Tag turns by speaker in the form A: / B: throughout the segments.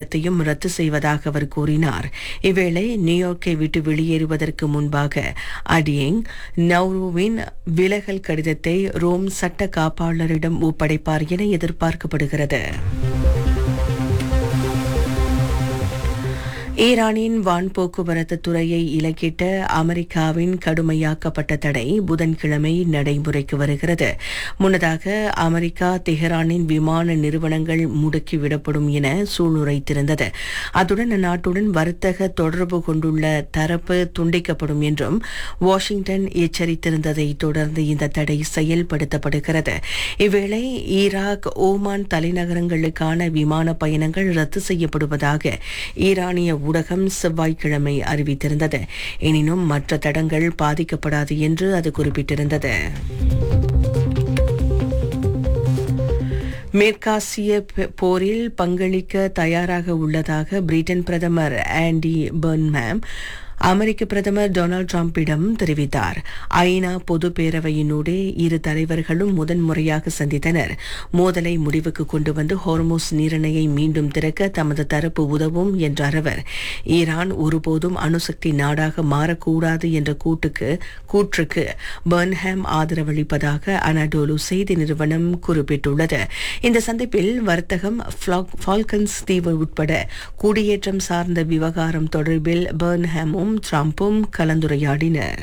A: பயணத்தையும் ரத்து செய்வதாக அவர் கூறினார் இவ்வேளை நியூயார்க்கை விட்டு வெளியேறுவதற்கு முன்பாக அடியேங் நவ்ருவின் விலகல் கடிதத்தை ரோம் சட்ட காப்பாளரிடம் ஒப்படைப்பார் என எதிர்பார்க்கப்படுகிறது ஈரானின் வான் போக்குவரத்து துறையை இலக்கிட்ட அமெரிக்காவின் கடுமையாக்கப்பட்ட தடை புதன்கிழமை நடைமுறைக்கு வருகிறது முன்னதாக அமெரிக்கா தெஹரானின் விமான நிறுவனங்கள் முடுக்கிவிடப்படும் என சூளுரைத்திருந்தது அத்துடன் அந்நாட்டுடன் வர்த்தக தொடர்பு கொண்டுள்ள தரப்பு துண்டிக்கப்படும் என்றும் வாஷிங்டன் எச்சரித்திருந்ததை தொடர்ந்து இந்த தடை செயல்படுத்தப்படுகிறது இவ்வேளை ஈராக் ஓமான் தலைநகரங்களுக்கான விமான பயணங்கள் ரத்து செய்யப்படுவதாக ஈரானிய ஊடகம் செவ்வாய்க்கிழமை அறிவித்திருந்தது எனினும் மற்ற தடங்கள் பாதிக்கப்படாது என்று அது குறிப்பிட்டிருந்தது மேற்காசிய ப- போரில் பங்களிக்க தயாராக உள்ளதாக பிரிட்டன் பிரதமர் ஆண்டி பர்ன்மேம் அமெரிக்க பிரதமர் டொனால்ட் ட்ரம்பிடம் தெரிவித்தார் ஐநா பொது பேரவையினூடே இரு தலைவர்களும் முதன்முறையாக சந்தித்தனர் மோதலை முடிவுக்கு கொண்டு வந்து ஹோர்மோஸ் நீரிணையை மீண்டும் திறக்க தமது தரப்பு உதவும் என்றார் அவர் ஈரான் ஒருபோதும் அணுசக்தி நாடாக மாறக்கூடாது என்ற கூட்டுக்கு கூற்றுக்கு பர்ன்ஹாம் ஆதரவளிப்பதாக அனடோலு செய்தி நிறுவனம் குறிப்பிட்டுள்ளது இந்த சந்திப்பில் வர்த்தகம் ஃப்ளாக்- ஃபால்கன்ஸ் தீவு உட்பட குடியேற்றம் சார்ந்த விவகாரம் தொடர்பில் பர்ன்ஹாமும் ட்ரம்பும் கலந்துரையாடினர்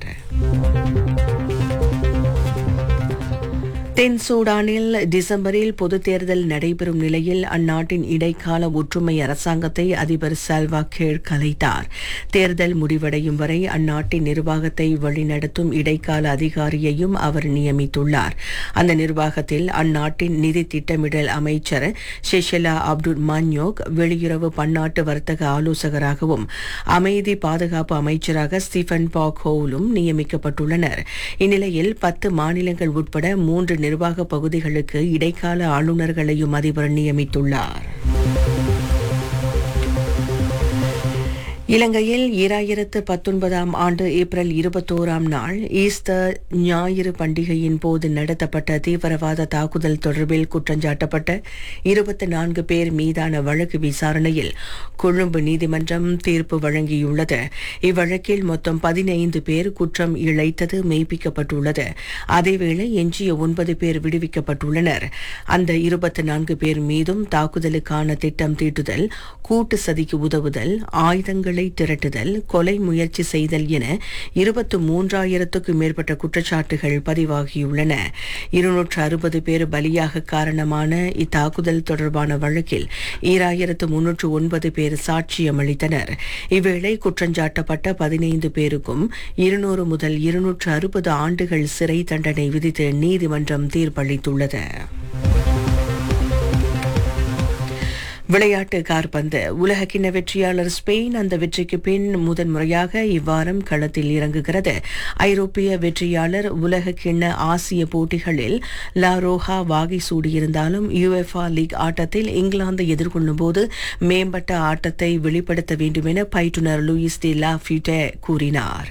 A: தென் சூடானில் டிசம்பரில் பொதுத் தேர்தல் நடைபெறும் நிலையில் அந்நாட்டின் இடைக்கால ஒற்றுமை அரசாங்கத்தை அதிபர் சால்வா கீர் கலைத்தார் தேர்தல் முடிவடையும் வரை அந்நாட்டின் நிர்வாகத்தை வழிநடத்தும் இடைக்கால அதிகாரியையும் அவர் நியமித்துள்ளார் அந்த நிர்வாகத்தில் அந்நாட்டின் நிதி திட்டமிடல் அமைச்சர் ஷெஷலா அப்துல் மன்யோக் வெளியுறவு பன்னாட்டு வர்த்தக ஆலோசகராகவும் அமைதி பாதுகாப்பு அமைச்சராக ஸ்டீஃபன் பாக் ஹோலும் நியமிக்கப்பட்டுள்ளனர் இந்நிலையில் பத்து மாநிலங்கள் உட்பட மூன்று நிர்வாக பகுதிகளுக்கு இடைக்கால ஆளுநர்களையும் அதிபர் நியமித்துள்ளார் இலங்கையில் ஈராயிரத்து பத்தொன்பதாம் ஆண்டு ஏப்ரல் இருபத்தோராம் நாள் ஈஸ்டர் ஞாயிறு பண்டிகையின் போது நடத்தப்பட்ட தீவிரவாத தாக்குதல் தொடர்பில் குற்றஞ்சாட்டப்பட்ட இருபத்தி நான்கு பேர் மீதான வழக்கு விசாரணையில் கொழும்பு நீதிமன்றம் தீர்ப்பு வழங்கியுள்ளது இவ்வழக்கில் மொத்தம் பதினைந்து பேர் குற்றம் இழைத்தது மெய்ப்பிக்கப்பட்டுள்ளது அதேவேளை எஞ்சிய ஒன்பது பேர் விடுவிக்கப்பட்டுள்ளனர் அந்த இருபத்தி நான்கு பேர் மீதும் தாக்குதலுக்கான திட்டம் தீட்டுதல் கூட்டு சதிக்கு உதவுதல் ஆயுதங்களை திரட்டுதல் கொலை முயற்சி செய்தல் என இருபத்து மூன்றாயிரத்துக்கும் மேற்பட்ட குற்றச்சாட்டுகள் பதிவாகியுள்ளன இருநூற்று அறுபது பேர் பலியாக காரணமான இத்தாக்குதல் தொடர்பான வழக்கில் ஈராயிரத்து முன்னூற்று ஒன்பது பேர் சாட்சியம் அளித்தனர் இவ்வேளை குற்றஞ்சாட்டப்பட்ட பதினைந்து பேருக்கும் இருநூறு முதல் இருநூற்று அறுபது ஆண்டுகள் சிறை தண்டனை விதித்து நீதிமன்றம் தீர்ப்பளித்துள்ளது விளையாட்டு கார்பந்து உலகக்கிண்ண வெற்றியாளர் ஸ்பெயின் அந்த வெற்றிக்கு பின் முதன்முறையாக இவ்வாரம் களத்தில் இறங்குகிறது ஐரோப்பிய வெற்றியாளர் உலகக்கிண்ண ஆசிய போட்டிகளில் லா ரோஹா வாகை சூடியிருந்தாலும் யுஎஃப்ஆ லீக் ஆட்டத்தில் இங்கிலாந்து எதிர்கொள்ளும் போது மேம்பட்ட ஆட்டத்தை வெளிப்படுத்த வேண்டும் என பயிற்றுனர் லூயிஸ் டி லா ஃபியூட்டே கூறினார்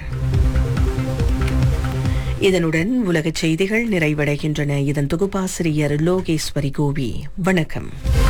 A: இதனுடன் உலகச் செய்திகள் நிறைவடைகின்றன இதன் தொகுப்பாசிரியர் லோகேஸ்வரி கோவி வணக்கம்